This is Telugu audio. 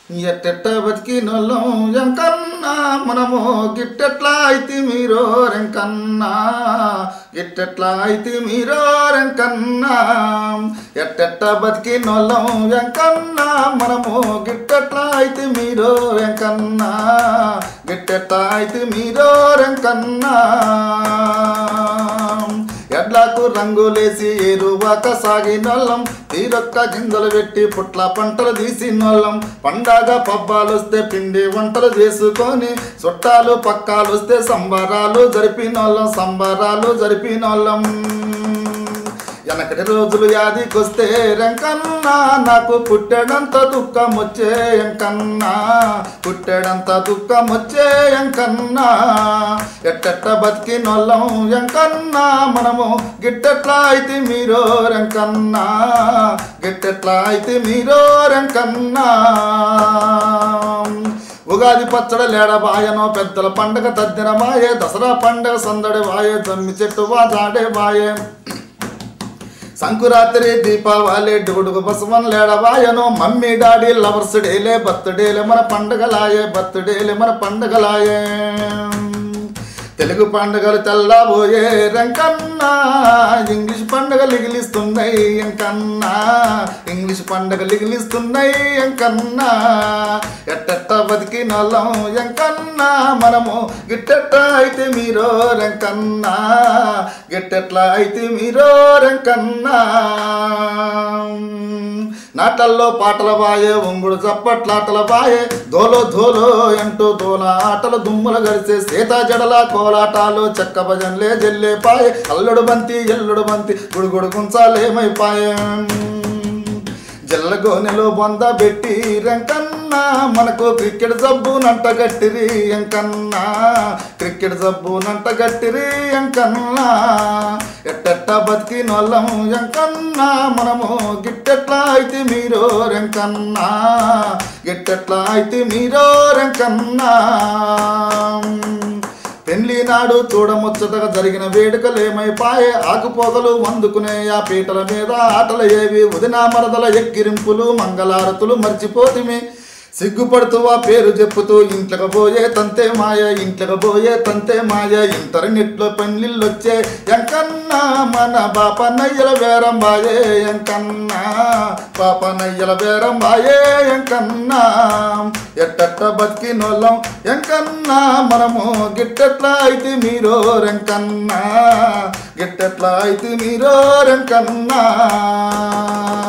ఎట్టెట్ట బతికినోళ్ళం ఎంకన్నా మనము గిట్టెట్లా అయితే మీరో రెంకన్నా గిట్టెట్లా అయితే మీరో రెంకన్నా ఎట్టెట్ట బతికినోళ్ళం ఎంకన్నా మనము గిట్టెట్లా అయితే మీరో రెంకన్నా గిట్టెట్లా అయితే మీరో రెంకన్నా ఎడ్లకు రంగులేసి ఎరువాక సాగినోళ్ళం తీరొక్క గింజలు పెట్టి పుట్ల పంటలు తీసినోళ్ళం పండగ పబ్బాలు వస్తే పిండి వంటలు చేసుకొని చుట్టాలు పక్కాలు వస్తే సంబరాలు జరిపినోళ్ళం సంబరాలు జరిపినోళ్ళం వెనకటి రోజులు యాదికొస్తే రెంకన్నా నాకు పుట్టెడంత దుఃఖం వచ్చే ఎంకన్నా పుట్టెడంత దుఃఖం వచ్చే ఎంకన్నా ఎట్టెట్ట బతికినోళ్ళం ఎంకన్నా మనము గిట్టెట్లా అయితే మీరో రెంకన్నా గిట్టెట్లా అయితే మీరో రెంకన్నా ఉగాది పచ్చడ లేడబాయనో పెద్దల పండగ తద్దిన వాయే దసరా పండగ సందడి వాయే జమ్మి చెట్టు వా జాడే వాయే సంకురాత్రి దీపావళి డుగుడుగు బసవన్ లేడవాయను మమ్మీ డాడీ లవర్స్ డేలే బర్త్డేలే మన పండగలాయే బర్త్డేలే మన పండగలాయే తెలుగు పండుగలు తెల్లబోయే రంకన్నా ఇంగ్లీష్ పండుగలు లిగిలిస్తున్నాయి ఎంకన్నా ఇంగ్లీష్ పండుగలు లిగిలిస్తున్నాయి ఎంకన్నా ఎట్టెట్ట బతికి నల్లం ఎంకన్నా మనము గిట్టెట్ట అయితే మీరో రెంకన్నా గిట్టెట్లా అయితే మీరో రెంకన్నా నాటల్లో పాటల బాయే ఉంగుడు చప్పట్లాటల బాయే దోలో ధోలో అంటూ దోల ఆటలు దుమ్ములు గడిచే సీతా జడల కోలాటాలు చెక్క భజన్లే జల్లే పాయే అల్లుడు బంతి ఎల్లుడు బంతి గుడుగుడు గుంచాలేమైపాయే జల్లగోనెలో బొంద పెట్టి రెంకన్నా మనకు క్రికెట్ జబ్బు నంట గట్టిరి ఎంకన్నా క్రికెట్ జబ్బు నంట గట్టిరి ఎంకన్నా ఎట్టెట్ట బతికి నొల్లం ఎంకన్నా మనము గిట్టెట్లా అయితే మీరో రెంకన్నా గిట్టెట్లా అయితే మీరో రెంకన్నా పెళ్లి నాడు చూడముచ్చటగా జరిగిన వేడుకలేమైపాయే ఆకుపోగలు వందుకునే ఆ పీటల మీద ఆటలు ఏవి ఉదినా మరదల ఎక్కిరింపులు మంగళారతులు మర్చిపోతిమి సిగ్గుపడుతూ ఆ పేరు చెప్పుతూ ఇంట్లోకి పోయే తంతే మాయ ఇంట్లోకి పోయే తంతే మాయ ఇంటర్నెట్లో పెళ్ళిళ్ళొచ్చే ఎంకన్నా మన బాప నయ్యల వేరం బాయే ఎంకన్నా పాప నయ్యల వేరం బాయే ఎంకన్నా ఎట్టట్ట బతికినోళ్ళం ఎంకన్నా మనము గిట్టెట్లా అయితే మీరో రెంకన్నా గిట్టెట్లా అయితే మీరో రెంకన్నా